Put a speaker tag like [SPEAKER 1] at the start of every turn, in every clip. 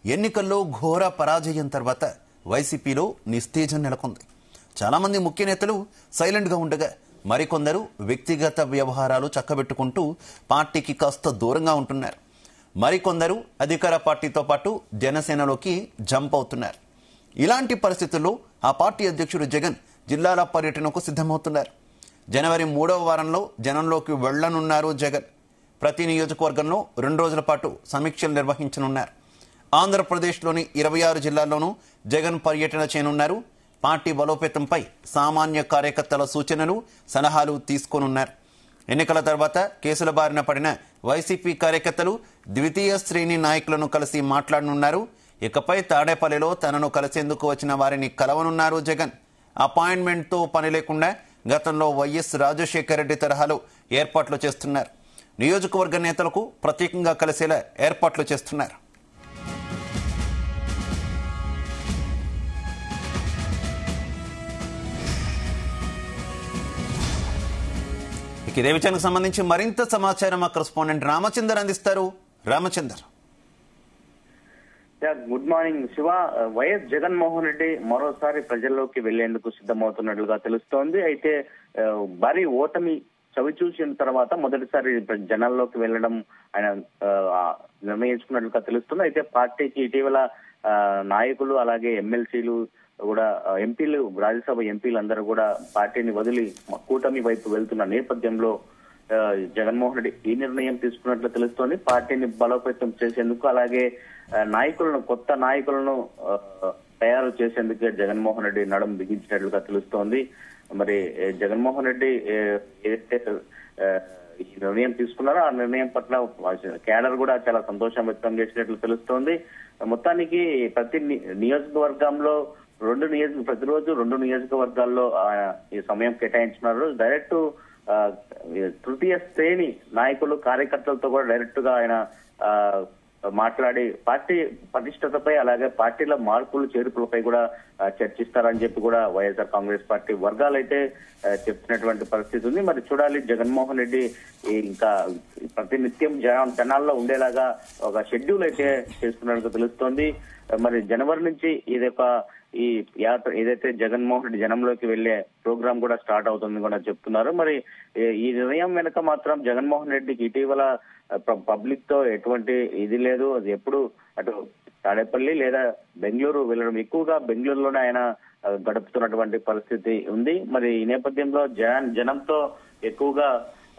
[SPEAKER 1] ఎన్నికల్లో ఘోర పరాజయం తర్వాత వైసీపీలో నిస్తేజం నెలకొంది చాలామంది ముఖ్య నేతలు సైలెంట్గా ఉండగా మరికొందరు వ్యక్తిగత వ్యవహారాలు చక్కబెట్టుకుంటూ పార్టీకి కాస్త దూరంగా ఉంటున్నారు మరికొందరు అధికార పార్టీతో పాటు జనసేనలోకి జంప్ అవుతున్నారు ఇలాంటి పరిస్థితుల్లో ఆ పార్టీ అధ్యక్షుడు జగన్ జిల్లాల పర్యటనకు సిద్ధమవుతున్నారు జనవరి మూడవ వారంలో జనంలోకి వెళ్లనున్నారు జగన్ ప్రతి నియోజకవర్గంలో రెండు రోజుల పాటు సమీక్షలు నిర్వహించనున్నారు ఆంధ్రప్రదేశ్లోని ఇరవై ఆరు జిల్లాల్లోనూ జగన్ పర్యటన చేయనున్నారు పార్టీ బలోపేతంపై సామాన్య కార్యకర్తల సూచనలు సలహాలు తీసుకోనున్నారు ఎన్నికల తర్వాత కేసుల బారిన పడిన వైసీపీ కార్యకర్తలు ద్వితీయ శ్రేణి నాయకులను కలిసి మాట్లాడనున్నారు ఇకపై తాడేపల్లిలో తనను కలిసేందుకు వచ్చిన వారిని కలవనున్నారు జగన్ అపాయింట్మెంట్తో పని లేకుండా గతంలో వైఎస్ రాజశేఖర రెడ్డి తరహాలో ఏర్పాట్లు చేస్తున్నారు నియోజకవర్గ నేతలకు ప్రత్యేకంగా కలిసేలా ఏర్పాట్లు చేస్తున్నారు ఇక ఇదే విషయానికి సంబంధించి మరింత సమాచారం మా కరెస్పాండెంట్ రామచందర్ అందిస్తారు Ramachander
[SPEAKER 2] yeah, good morning Shiva YS Jaganmohan Reddy మరోసారి ప్రజల్లోకి వెళ్లేందుకు సిద్ధమవుతున్నట్లుగా తెలుస్తోంది అయితే ఆ, భారీ ఓటమి చవి చూసిన తర్వాత మొదటిసారి ప్ర- జనాల్లోకి వెళ్లడం ఆయన ఆ, నిర్ణయించుకున్నట్లుగా తెలుస్తుంది అయితే పార్టీకి ఇటీవల ఆ, నాయకులు అలాగే ఎమ్మెల్సీలు కూడా ఆ, ఎంపీలు రాజ్యసభ ఎంపీలు అందరూ కూడా పార్టీని వదిలి మ- కూటమి వైపు వెళ్తున్న నేపథ్యంలో ఆ, జగన్మోహన్ రెడ్డి ఈ నిర్ణయం తీసుకున్నట్లు తెలుస్తోంది పార్టీని బలోపేతం చేసేందుకు అలాగే ఆ, నాయకులను కొత్త నాయకులను ఆ, తయారు చేసేందుకే జగన్మోహన్ రెడ్డి నడుం బిగించినట్లుగా తెలుస్తోంది మరి ఏ, జగన్మోహన్ రెడ్డి ఏ, ఏదైతే ఆ, ఈ నిర్ణయం తీసుకున్నారో ఆ నిర్ణయం పట్ల కేడర్ కూడా చాలా సంతోషం వ్యక్తం చేసినట్లు తెలుస్తోంది మొత్తానికి ప్రతి ని- నియోజకవర్గంలో రెండు నియోజక ప్రతిరోజు రెండు నియోజకవర్గాల్లో ఆ, ఈ సమయం కేటాయించున్నారు డైరెక్ట్ ఆ, ఈ తృతీయ శ్రేణి నాయకులు కార్యకర్తలతో కూడా డైరెక్ట్ గా ఆయన ఆ, మాట్లాడి పార్టీ పటిష్టతపై అలాగే పార్టీల మార్పులు చేర్పులపై కూడా ఆ, చర్చిస్తారని చెప్పి కూడా వైఎస్ఆర్ కాంగ్రెస్ పార్టీ వర్గాలు అయితే ఆ, చెప్తున్నటువంటి పరిస్థితి ఉంది మరి చూడాలి జగన్మోహన్ రెడ్డి ఈ ఇంకా ప్రతి నిత్యం జన జనాల్లో ఉండేలాగా ఒక షెడ్యూల్ అయితే చేస్తున్నట్టు తెలుస్తోంది మరి జనవరి నుంచి ఇది ఒక ఈ యాత్ర ఏదైతే జగన్మోహన్ రెడ్డి జనంలోకి వెళ్లే ప్రోగ్రామ్ కూడా స్టార్ట్ అవుతుంది కూడా చెప్తున్నారు మరి ఈ- ఈ నిర్ణయం వెనుక మాత్రం జగన్మోహన్ రెడ్డికి ఇటీవల పబ్లిక్ తో ఎటువంటి ఇది లేదు అది ఎప్పుడు అటు తాడేపల్లి లేదా బెంగళూరు వెళ్ళడం ఎక్కువగా బెంగళూరులోనే ఆయన ఆ, గడుపుతున్నటువంటి పరిస్థితి ఉంది మరి ఈ నేపథ్యంలో జన జనంతో ఎక్కువగా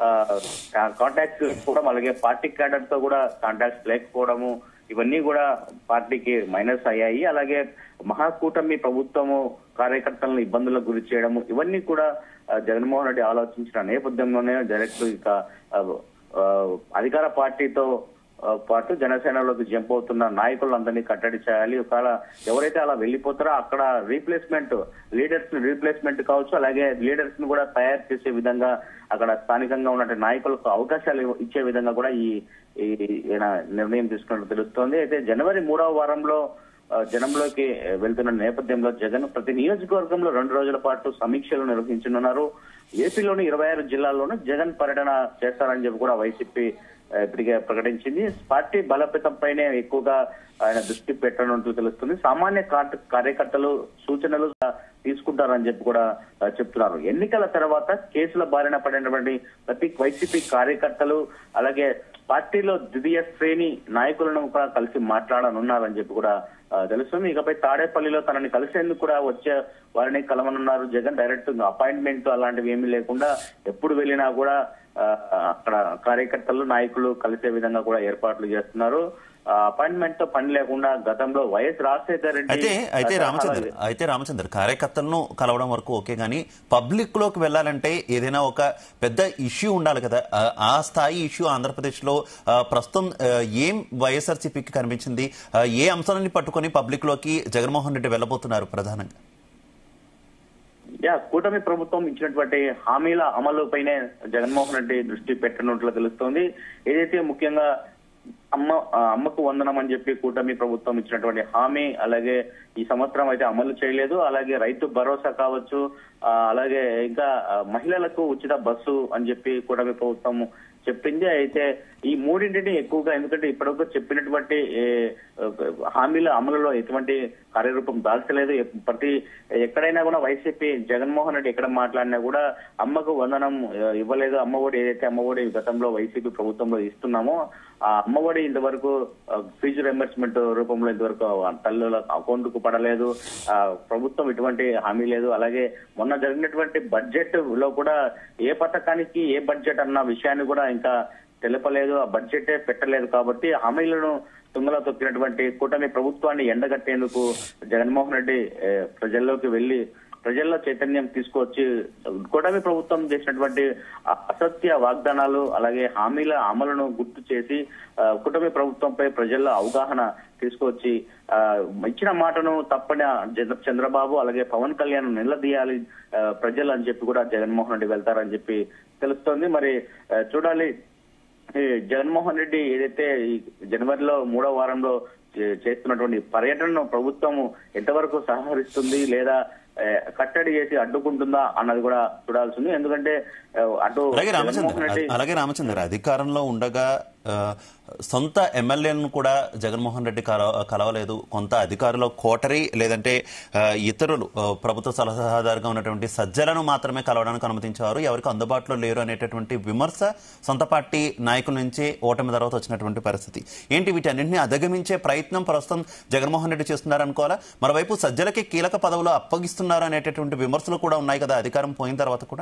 [SPEAKER 2] కాంటాక్ట్స్ లేకపోవడం అలాగే పార్టీ క్యాడర్ తో కూడా కాంటాక్ట్స్ లేకపోవడము ఇవన్నీ కూడా పార్టీకి మైనస్ అయ్యాయి అలాగే మహాకూటమి ప్రభుత్వము కార్యకర్తలను ఇబ్బందులకు గురి చేయడము ఇవన్నీ కూడా ఆ, జగన్మోహన్ రెడ్డి ఆలోచించిన నేపథ్యంలోనే డైరెక్ట్ ఇక ఆ, ఆ, అధికార పార్టీతో ఆ, పాటు జనసేనలోకి జంప్ అవుతున్న నాయకులందరినీ కట్టడి చేయాలి ఒకవేళ ఎవరైతే అలా వెళ్ళిపోతారో అక్కడ రీప్లేస్మెంట్ లీడర్స్ ని రీప్లేస్మెంట్ కావచ్చు అలాగే లీడర్స్ ని కూడా తయారు చేసే విధంగా అక్కడ స్థానికంగా ఉన్నటువంటి నాయకులకు అవకాశాలు ఇవ్వ- ఇచ్చే విధంగా కూడా ఈ ఈ ఈయన నిర్ణయం తీసుకున్నట్టు తెలుస్తోంది అయితే జనవరి మూడవ వారంలో ఆ, జనంలోకి వెళ్తున్న నేపథ్యంలో జగన్ ప్రతి నియోజకవర్గంలో రెండు రోజుల పాటు సమీక్షలు నిర్వహించనున్నారు ఏపీలోని ఇరవై ఆరు జిల్లాల్లోనూ జగన్ పర్యటన చేస్తారని చెప్పి కూడా వైసీపీ ఆ, ఇప్పటికే ప్రకటించింది పార్టీ బలోపేతంపైనే ఎక్కువగా ఆయన దృష్టి పెట్టనున్నట్లు తెలుస్తుంది సామాన్య కార్- కార్యకర్తలు సూచనలు తీసుకుంటారని చెప్పి కూడా ఆ, చెప్తున్నారు ఎన్నికల తర్వాత కేసుల బారిన పడినటువంటి ప్రతి వైసీపీ కార్యకర్తలు అలాగే పార్టీలో ద్వితీయ శ్రేణి నాయకులను కూడా కలిసి మాట్లాడనున్నారని చెప్పి కూడా ఆ, తెలుస్తుంది ఇకపై తాడేపల్లిలో తనని కలిసేందుకు కూడా వచ్చే వారిని కలవనున్నారు జగన్ డైరెక్ట్ అపాయింట్మెంట్ అలాంటివి ఏమీ లేకుండా ఎప్పుడు వెళ్ళినా కూడా ఆ, అక్కడ కార్యకర్తలు నాయకులు కలిసే విధంగా కూడా ఏర్పాట్లు చేస్తున్నారు అపాయింట్మెంట్ తో పని లేకుండా గతంలో వైఎస్ రాజశేఖర రెడ్డి
[SPEAKER 1] అయితే అయితే
[SPEAKER 2] తరహాలో
[SPEAKER 1] రామచంద్ర అయితే రామచంద్ర కార్యకర్తలను కలవడం వరకు ఓకే కానీ పబ్లిక్ లోకి వెళ్ళాలంటే ఏదైనా ఒక పెద్ద ఇష్యూ ఉండాలి కదా ఆ- ఆ స్థాయి ఇష్యూ ఆంధ్రప్రదేశ్ లో ఆ, ప్రస్తుతం ఆ, ఏం వైఎస్ఆర్సీపీకి కనిపించింది ఆ, ఏ అంశాలని పట్టుకొని పబ్లిక్ లోకి జగన్మోహన్ రెడ్డి వెళ్ళబోతున్నారు ప్రధానంగా
[SPEAKER 2] యా కూటమి ప్రభుత్వం ఇచ్చినటువంటి హామీల అమలుపైనే జగన్మోహన్ రెడ్డి దృష్టి పెట్టనున్నట్లు తెలుస్తోంది ఏదైతే ముఖ్యంగా అమ్మ ఆ, అమ్మకు వందనం అని చెప్పి కూటమి ప్రభుత్వం ఇచ్చినటువంటి హామీ అలాగే ఈ సంవత్సరం అయితే అమలు చేయలేదు అలాగే రైతు భరోసా కావచ్చు ఆ, అలాగే ఇంకా ఆ, మహిళలకు ఉచిత బస్సు అని చెప్పి కూటమి ప్రభుత్వం చెప్పింది అయితే ఈ మూడింటిని ఎక్కువగా ఎందుకంటే ఇప్పటివరకు చెప్పినటువంటి ఏ, హామీల అమలులో ఎటువంటి కార్యరూపం దాల్చలేదు ఎప్- ప్రతి ఎక్కడైనా కూడా వైసీపీ జగన్మోహన్ రెడ్డి ఎక్కడ మాట్లాడినా కూడా అమ్మకు వందనం ఆ, ఇవ్వలేదు అమ్మఒడి ఏదైతే అమ్మఒడి గతంలో వైసీపీ ప్రభుత్వంలో ఇస్తున్నామో ఆ అమ్మఒడి ఇంతవరకు ఆ, ఫీజు రియంబర్స్మెంట్ రూపంలో ఇంతవరకు ఆ తల్లుల అకౌంట్ కు పడలేదు ఆ, ప్రభుత్వం ఇటువంటి హామీ లేదు అలాగే మొన్న జరిగినటువంటి బడ్జెట్ లో కూడా ఏ పథకానికి ఏ బడ్జెట్ అన్న విషయాన్ని కూడా ఇంకా తెలపలేదు ఆ బడ్జెటే పెట్టలేదు కాబట్టి హామీలను తుంగలో తొక్కినటువంటి కూటమి ప్రభుత్వాన్ని ఎండగట్టేందుకు జగన్మోహన్ రెడ్డి ఏ, ప్రజల్లోకి వెళ్లి ప్రజల్లో చైతన్యం తీసుకొచ్చి కూటమి ప్రభుత్వం చేసినటువంటి అ- అసత్య వాగ్దానాలు అలాగే హామీల అమలును గుర్తు చేసి ఆ, కూటమి ప్రభుత్వంపై ప్రజల్లో అవగాహన తీసుకొచ్చి ఆ, ఇచ్చిన మాటను తప్పని జగ- చంద్రబాబు అలాగే పవన్ కళ్యాణ్ నిలదీయాలి ఆ, ప్రజలు అని చెప్పి కూడా జగన్మోహన్ రెడ్డి వెళ్తారని చెప్పి తెలుస్తోంది మరి ఆ, చూడాలి ఈ జగన్మోహన్ రెడ్డి ఏదైతే ఈ జనవరిలో మూడో వారంలో చే- చేస్తున్నటువంటి పర్యటనను ప్రభుత్వం ఎంతవరకు సహకరిస్తుంది లేదా ఏ, కట్టడి చేసి అడ్డుకుంటుందా అన్నది కూడా చూడాల్సింది ఎందుకంటే ఆ, అటు
[SPEAKER 1] అలాగే
[SPEAKER 2] జగన్మోహన్
[SPEAKER 1] రామచంద్ర
[SPEAKER 2] రెడ్డి
[SPEAKER 1] అలాగే రామచంద్ర అధికారంలో ఉండగా ఆ, సొంత ఎమ్మెల్యేలను కూడా జగన్మోహన్ రెడ్డి కలవ- కలవలేదు కొంత అధికారులు కోటరీ లేదంటే ఆ, ఇతరులు ఆ, ప్రభుత్వ సలహాదారుగా ఉన్నటువంటి సజ్జలను మాత్రమే కలవడానికి అనుమతించారు ఎవరికి అందుబాటులో లేరు అనేటటువంటి విమర్శ సొంత పార్టీ నాయకుల నుంచి ఓటమి తర్వాత వచ్చినటువంటి పరిస్థితి ఏంటి వీటన్నింటినీ అధిగమించే ప్రయత్నం ప్రస్తుతం జగన్మోహన్ రెడ్డి చేస్తున్నారు అనుకోవాలా మరోవైపు సజ్జలకి కీలక పదవులు అప్పగిస్తున్నారు అనేటటువంటి విమర్శలు కూడా ఉన్నాయి కదా అధికారం పోయిన తర్వాత కూడా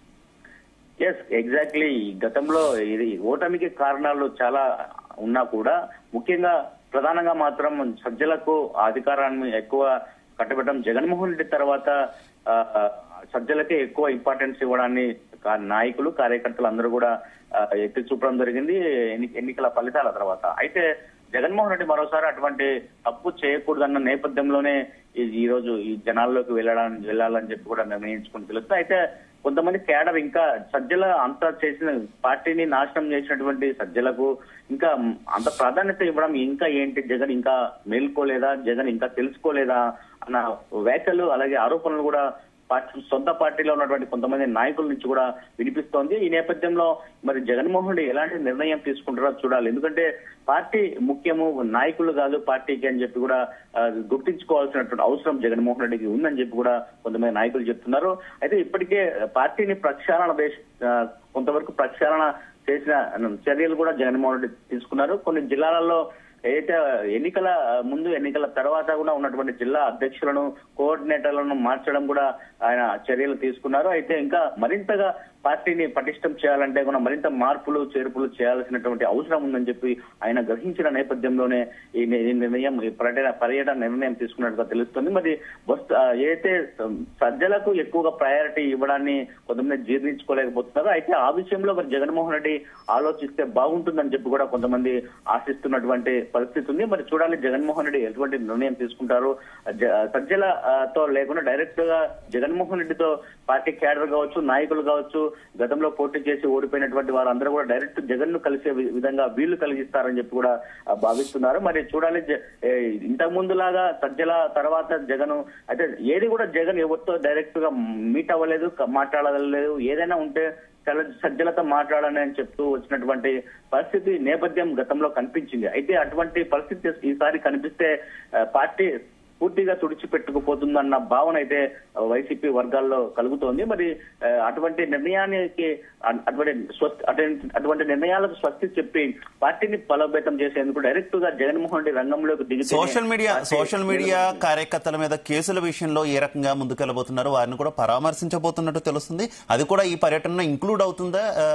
[SPEAKER 2] ఎస్ ఎగ్జాక్ట్లీ గతంలో ఇది ఓటమికి కారణాలు చాలా ఉన్నా కూడా ముఖ్యంగా ప్రధానంగా మాత్రం సజ్జలకు ఆ అధికారాన్ని ఎక్కువ కట్టబెట్టడం జగన్మోహన్ రెడ్డి తర్వాత ఆ, ఆ, సజ్జలకే ఎక్కువ ఇంపార్టెన్స్ ఇవ్వడాన్ని కా- నాయకులు కార్యకర్తలు అందరూ కూడా ఆ, ఎత్తి చూపడం జరిగింది ఎన్ని- ఎన్నికల ఫలితాల తర్వాత అయితే జగన్మోహన్ రెడ్డి మరోసారి అటువంటి తప్పు చేయకూడదన్న నేపథ్యంలోనే ఈ- ఈ రోజు ఈ జనాల్లోకి వెళ్ళడానికి వెళ్ళాలని చెప్పి కూడా నిర్ణయించుకుని తెలుస్తుంది అయితే కొంతమంది కేడర్ ఇంకా సజ్జల అంత చేసిన పార్టీని నాశనం చేసినటువంటి సజ్జలకు ఇంకా అంత ప్రాధాన్యత ఇవ్వడం ఇంకా ఏంటి జగన్ ఇంకా మేల్కోలేదా జగన్ ఇంకా తెలుసుకోలేదా అన్న వ్యాఖ్యలు అలాగే ఆరోపణలు కూడా పార్టీ సొంత పార్టీలో ఉన్నటువంటి కొంతమంది నాయకుల నుంచి కూడా వినిపిస్తోంది ఈ నేపథ్యంలో మరి జగన్మోహన్ రెడ్డి ఎలాంటి నిర్ణయం తీసుకుంటారో చూడాలి ఎందుకంటే పార్టీ ముఖ్యము నాయకులు కాదు పార్టీకి అని చెప్పి కూడా ఆ, గుర్తించుకోవాల్సినటువంటి అవసరం జగన్మోహన్ రెడ్డికి ఉందని చెప్పి కూడా కొంతమంది నాయకులు చెప్తున్నారు అయితే ఇప్పటికే పార్టీని ప్రక్షాళన దేశ ఆ, కొంతవరకు ప్రక్షాళన చేసిన చర్యలు కూడా జగన్మోహన్ రెడ్డి తీసుకున్నారు కొన్ని జిల్లాలలో ఏదైతే ఎన్నికల ముందు ఎన్నికల తర్వాత కూడా ఉన్నటువంటి జిల్లా అధ్యక్షులను కోఆర్డినేటర్లను మార్చడం కూడా ఆయన చర్యలు తీసుకున్నారు అయితే ఇంకా మరింతగా పార్టీని పటిష్టం చేయాలంటే కూడా మరింత మార్పులు చేర్పులు చేయాల్సినటువంటి అవసరం ఉందని చెప్పి ఆయన గ్రహించిన నేపథ్యంలోనే ఈ ని- ఈ నిర్ణయం ఈ పర్యటన పర్యటన నిర్ణయం తీసుకున్నట్టుగా తెలుస్తుంది మరి వస్తు ఆ, ఏదైతే సజ్జలకు ఎక్కువగా ప్రయారిటీ ఇవ్వడాన్ని కొంతమంది జీర్ణించుకోలేకపోతున్నారు అయితే ఆ విషయంలో మరి జగన్మోహన్ రెడ్డి ఆలోచిస్తే బాగుంటుందని చెప్పి కూడా కొంతమంది ఆశిస్తున్నటువంటి పరిస్థితి ఉంది మరి చూడాలి జగన్మోహన్ రెడ్డి ఎటువంటి నిర్ణయం తీసుకుంటారు జ- సజ్జల ఆ, తో లేకుండా డైరెక్ట్ గా జగన్మోహన్ రెడ్డితో పార్టీ క్యాడర్ కావచ్చు నాయకులు కావచ్చు గతంలో పోటీ చేసి ఓడిపోయినటువంటి వారందరూ కూడా డైరెక్ట్ జగన్ ను కలిసే వి- విధంగా వీళ్ళు కలిగిస్తారని చెప్పి కూడా ఆ, భావిస్తున్నారు మరి చూడాలి జ- ఏ, ఇంతకు ముందు లాగా సజ్జల తర్వాత జగన్ అయితే ఏది కూడా జగన్ ఎవరితో డైరెక్ట్ గా మీట్ అవ్వలేదు క- మాట్లాడలేదు ఏదైనా ఉంటే చాలా సజ్జలతో మాట్లాడాలని అని చెప్తూ వచ్చినటువంటి పరిస్థితి నేపథ్యం గతంలో కనిపించింది అయితే అటువంటి పరిస్థితి ఈసారి కనిపిస్తే ఆ, పార్టీ పూర్తిగా తుడిచిపెట్టుకుపోతుందన్న భావన అయితే ఆ, వైసీపీ వర్గాల్లో కలుగుతోంది మరి ఆ, అటువంటి నిర్ణయానికి అ- అటువంటి స్వస్తి అటువంటి- అటువంటి నిర్ణయాలకు స్వస్తి చెప్పి పార్టీని బలోపేతం చేసేందుకు డైరెక్ట్ గా జగన్మోహన్ రెడ్డి రంగంలోకి దిగి
[SPEAKER 1] సోషల్ మీడియా సోషల్ మీడియా కార్యకర్తల మీద కేసుల విషయంలో ఏ రకంగా ముందుకెళ్లబోతున్నారు వారిని కూడా పరామర్శించబోతున్నట్టు తెలుస్తుంది అది కూడా ఈ పర్యటనలో ఇంక్లూడ్ అవుతుందా ఆ,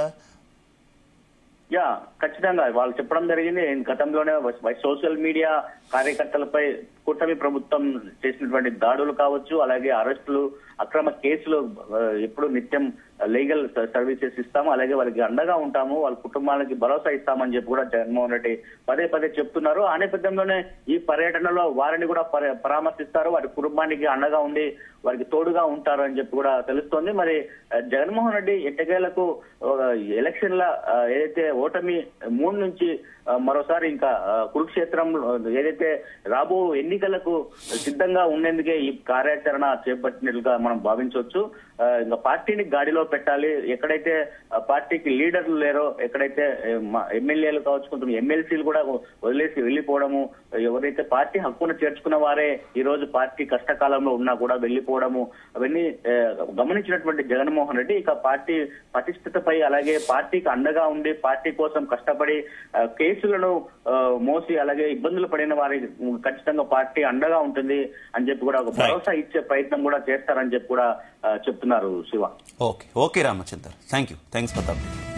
[SPEAKER 2] యా ఖచ్చితంగా వాళ్ళు చెప్పడం జరిగింది గతంలోనే వై- సోషల్ మీడియా కార్యకర్తలపై కూటమి ప్రభుత్వం చేసినటువంటి దాడులు కావచ్చు అలాగే అరెస్టులు అక్రమ కేసులు ఆ, ఎప్పుడు నిత్యం లీగల్ సర్వీసెస్ ఇస్తాము అలాగే వాళ్ళకి అండగా ఉంటాము వాళ్ళ కుటుంబాలకి భరోసా ఇస్తామని చెప్పి కూడా జగన్మోహన్ రెడ్డి పదే పదే చెప్తున్నారు ఆ నేపథ్యంలోనే ఈ పర్యటనలో వారిని కూడా పర- పరామర్శిస్తారు వారి కుటుంబానికి అండగా ఉండి వారికి తోడుగా ఉంటారు అని చెప్పి కూడా తెలుస్తోంది మరి ఆ, జగన్మోహన్ రెడ్డి ఎట్టకేలకు ఎలక్షన్ల ఆ, ఏదైతే ఓటమి మూడు నుంచి ఆ, మరోసారి ఇంకా ఆ, కురుక్షేత్రంలో ఏదైతే రాబో ఎన్నికలకు సిద్ధంగా ఉండేందుకే ఈ కార్యాచరణ చేపట్టినట్లుగా మనం భావించవచ్చు ఆ, ఇంకా పార్టీని గాడిలో పెట్టాలి ఎక్కడైతే ఆ, పార్టీకి లీడర్లు లేరో ఎక్కడైతే ఏ, మా- ఎమ్మెల్యేలు కావచ్చు కొంత ఎమ్మెల్సీలు కూడా వదిలేసి వెళ్లిపోవడము ఎవరైతే పార్టీ హక్కును చేర్చుకున్న వారే ఈ రోజు పార్టీ కష్టకాలంలో ఉన్నా కూడా వెళ్లిపోవడము అవన్నీ ఏ, గమనించినటువంటి జగన్మోహన్ రెడ్డి ఇక పార్టీ పటిష్టతపై అలాగే పార్టీకి అండగా ఉండి పార్టీ కోసం కష్టపడి ఆ, కేసులను ఆ, మోసి అలాగే ఇబ్బందులు పడిన వారి ఖచ్చితంగా పార్టీ అండగా ఉంటుంది అని చెప్పి కూడా ఒక భరోసా ఇచ్చే ప్రయత్నం కూడా చేస్తారని చెప్పి కూడా ఆ, చెప్తున్నారు Shiva
[SPEAKER 1] okay okay Ramachander thank you thanks for the update